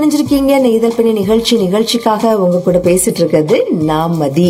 இணைஞ்சிருக்கீங்க நெய்தல் பண்ணி நிகழ்ச்சி நிகழ்ச்சிக்காக உங்க கூட பேசிட்டு இருக்கிறது நான் மதி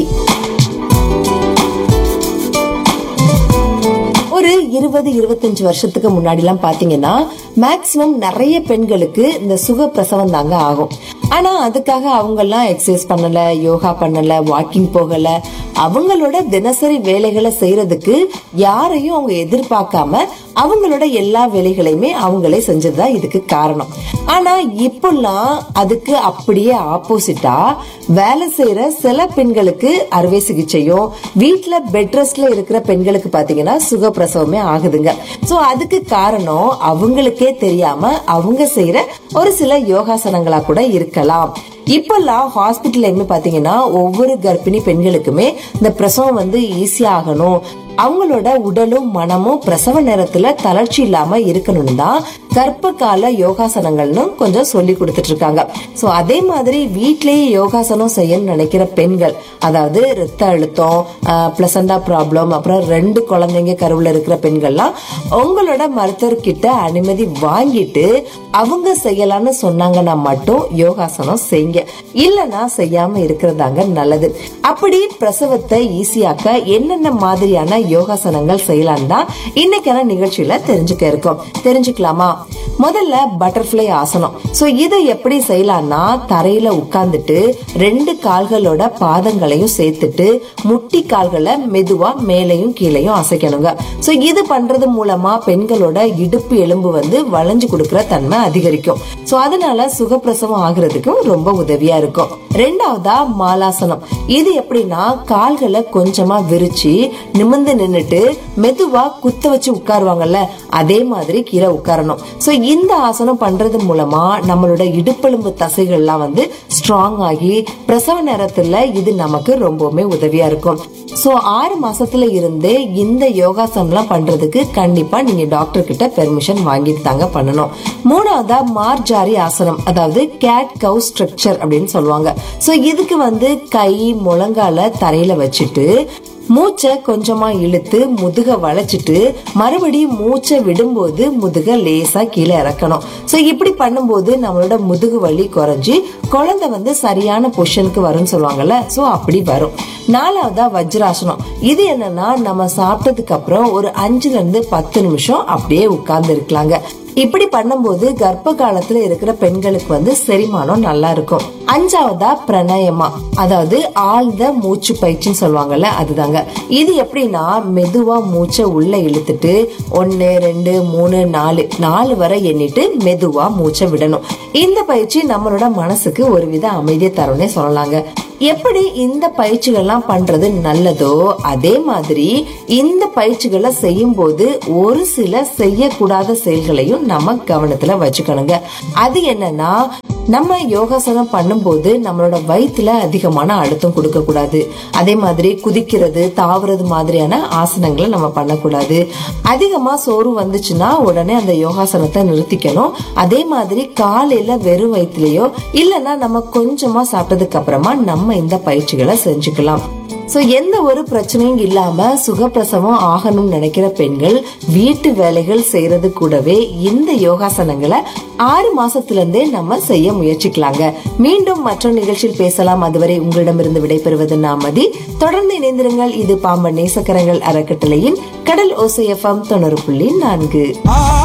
ஒரு இருபது இருபத்தஞ்சு வருஷத்துக்கு முன்னாடி எல்லாம் பாத்தீங்கன்னா மேக்சிமம் நிறைய பெண்களுக்கு இந்த சுக பிரசவம் தாங்க ஆகும் ஆனா அதுக்காக அவங்க எல்லாம் எக்ஸசைஸ் பண்ணல யோகா பண்ணல வாக்கிங் போகல அவங்களோட தினசரி வேலைகளை செய்யறதுக்கு யாரையும் அவங்க எதிர்பார்க்காம அவங்களோட எல்லா வேலைகளையுமே அவங்களே செஞ்சதுதான் இதுக்கு காரணம் ஆனா இப்பெல்லாம் அதுக்கு அப்படியே ஆப்போசிட்டா வேலை செய்யற சில பெண்களுக்கு அறுவை சிகிச்சையும் வீட்டுல பெட் ரெஸ்ட்ல இருக்கிற பெண்களுக்கு பாத்தீங்கன்னா சுகப்பிரசவமே ஆகுதுங்க சோ அதுக்கு காரணம் அவங்களுக்கே தெரியாம அவங்க செய்யற ஒரு சில யோகாசனங்களா கூட இருக்கலாம் இப்பெல்லாம் ஹாஸ்பிட்டல்லையுமே பாத்தீங்கன்னா ஒவ்வொரு கர்ப்பிணி பெண்களுக்குமே இந்த பிரசவம் வந்து ஈஸியா ஆகணும் அவங்களோட உடலும் மனமும் பிரசவ நேரத்துல தளர்ச்சி இல்லாம இருக்கணும்னு தான் கர்ப்ப கால யோகாசனங்கள்னு கொஞ்சம் சொல்லி கொடுத்துட்டு இருக்காங்க சோ அதே மாதிரி வீட்லயே யோகாசனம் செய்யணும்னு நினைக்கிற பெண்கள் அதாவது ரத்த அழுத்தம் பிளசண்டா ப்ராப்ளம் அப்புறம் ரெண்டு குழந்தைங்க கருவுல இருக்கிற பெண்கள்லாம் உங்களோட மருத்துவர்கிட்ட அனுமதி வாங்கிட்டு அவங்க செய்யலாம்னு சொன்னாங்கன்னா மட்டும் யோகாசனம் செய்யுங்க இல்லனா செய்யாம இருக்கிறதாங்க நல்லது அப்படி பிரசவத்தை ஈஸியாக்க என்னென்ன மாதிரியான யோகாசனங்கள் செய்யலாம் தான் இன்னைக்கான நிகழ்ச்சியில தெரிஞ்சுக்க இருக்கோம் தெரிஞ்சுக்கலாமா முதல்ல பட்டர்ஃப்ளை ஆசனம் சோ இதை எப்படி செய்யலாம்னா தரையில உட்கார்ந்துட்டு ரெண்டு கால்களோட பாதங்களையும் சேர்த்துட்டு முட்டி கால்களை மெதுவா மேலையும் கீழையும் அசைக்கணுங்க சோ இது பண்றது மூலமா பெண்களோட இடுப்பு எலும்பு வந்து வளைஞ்சு கொடுக்கிற தன்மை அதிகரிக்கும் சோ அதனால சுகப்பிரசவம் ஆகுறதுக்கும் ரொம்ப உதவியா இருக்கும் ரெண்டாவதா மாலாசனம் இது எப்படின்னா கால்களை கொஞ்சமா விரிச்சு நிமிர்ந்து நின்னுட்டு மெதுவா குத்த வச்சு உட்காருவாங்கல்ல அதே மாதிரி கீழே உட்காரணும் சோ இந்த ஆசனம் பண்றது மூலமா நம்மளோட இடுப்பெலும்பு தசைகள்லாம் வந்து ஸ்ட்ராங் ஆகி பிரசவ நேரத்துல இது நமக்கு ரொம்பவுமே உதவியா இருக்கும் சோ ஆறு மாசத்துல இருந்தே இந்த யோகாசனம்லாம் பண்றதுக்கு கண்டிப்பா நீங்க டாக்டர் கிட்ட பெர்மிஷன் வாங்கிட்டு தாங்க பண்ணணும் மூணாவதா மார்ஜாரி ஆசனம் அதாவது கேட் கவு ஸ்ட்ரக்சர் அப்படின்னு சொல்லுவாங்க சோ இதுக்கு வந்து கை முழங்கால தரையில வச்சுட்டு மூச்சை கொஞ்சமா இழுத்து முதுக வளைச்சிட்டு மறுபடியும் மூச்சை விடும்போது முதுக லேசா கீழே இறக்கணும் சோ இப்படி பண்ணும்போது நம்மளோட முதுகு வலி குறைஞ்சு குழந்தை வந்து சரியான பொசிஷனுக்கு வரும்னு சொல்லுவாங்கல்ல சோ அப்படி வரும் நாலாவதா வஜ்ராசனம் இது என்னன்னா நம்ம சாப்பிட்டதுக்கு அப்புறம் ஒரு அஞ்சுல இருந்து பத்து நிமிஷம் அப்படியே உட்கார்ந்து இருக்கலாங்க இப்படி பண்ணும்போது கர்ப்ப காலத்துல இருக்கிற பெண்களுக்கு வந்து செரிமானம் நல்லா இருக்கும் அஞ்சாவதா பிரணயமா அதாவது ஆழ்ந்த மூச்சு பயிற்சின்னு சொல்லுவாங்கல்ல அதுதாங்க இது எப்படின்னா மெதுவா மூச்சை உள்ள இழுத்துட்டு ஒன்னு ரெண்டு மூணு நாலு நாலு வரை எண்ணிட்டு மெதுவா மூச்சை விடணும் இந்த பயிற்சி நம்மளோட மனசுக்கு ஒரு வித அமைதியை தரும்னே சொல்லலாங்க எப்படி இந்த பயிற்சிகள்லாம் பண்றது நல்லதோ அதே மாதிரி இந்த பயிற்சிகளை செய்யும் போது ஒரு சில செய்யக்கூடாத செயல்களையும் நம்ம கவனத்துல வச்சுக்கணுங்க அது என்னன்னா நம்ம யோகாசனம் பண்ணும்போது நம்மளோட வயிற்றுல அதிகமான அழுத்தம் கொடுக்க கூடாது அதே மாதிரி குதிக்கிறது தாவுறது மாதிரியான ஆசனங்களை நம்ம பண்ணக்கூடாது அதிகமா சோறு வந்துச்சுன்னா உடனே அந்த யோகாசனத்தை நிறுத்திக்கணும் அதே மாதிரி காலையில வெறும் வயிற்றுலயோ இல்லைன்னா நம்ம கொஞ்சமா சாப்பிட்டதுக்கு அப்புறமா நம்ம இந்த பயிற்சிகளை செஞ்சுக்கலாம் சோ எந்த ஒரு பிரச்சனையும் இல்லாம சுகப்பிரசவம் ஆகணும்னு நினைக்கிற பெண்கள் வீட்டு வேலைகள் செய்யறது கூடவே இந்த யோகாசனங்களை ஆறு மாசத்துல இருந்தே நம்ம செய்ய முயற்சிக்கலாங்க மீண்டும் மற்ற நிகழ்ச்சியில் பேசலாம் அதுவரை உங்களிடமிருந்து விடைபெறுவது நாமதி தொடர்ந்து இணைந்திருங்கள் இது பாம்பன் நேசக்கரங்கள் அறக்கட்டளையின் கடல் ஓசையஃபம் தொண்ணூறு புள்ளி நான்கு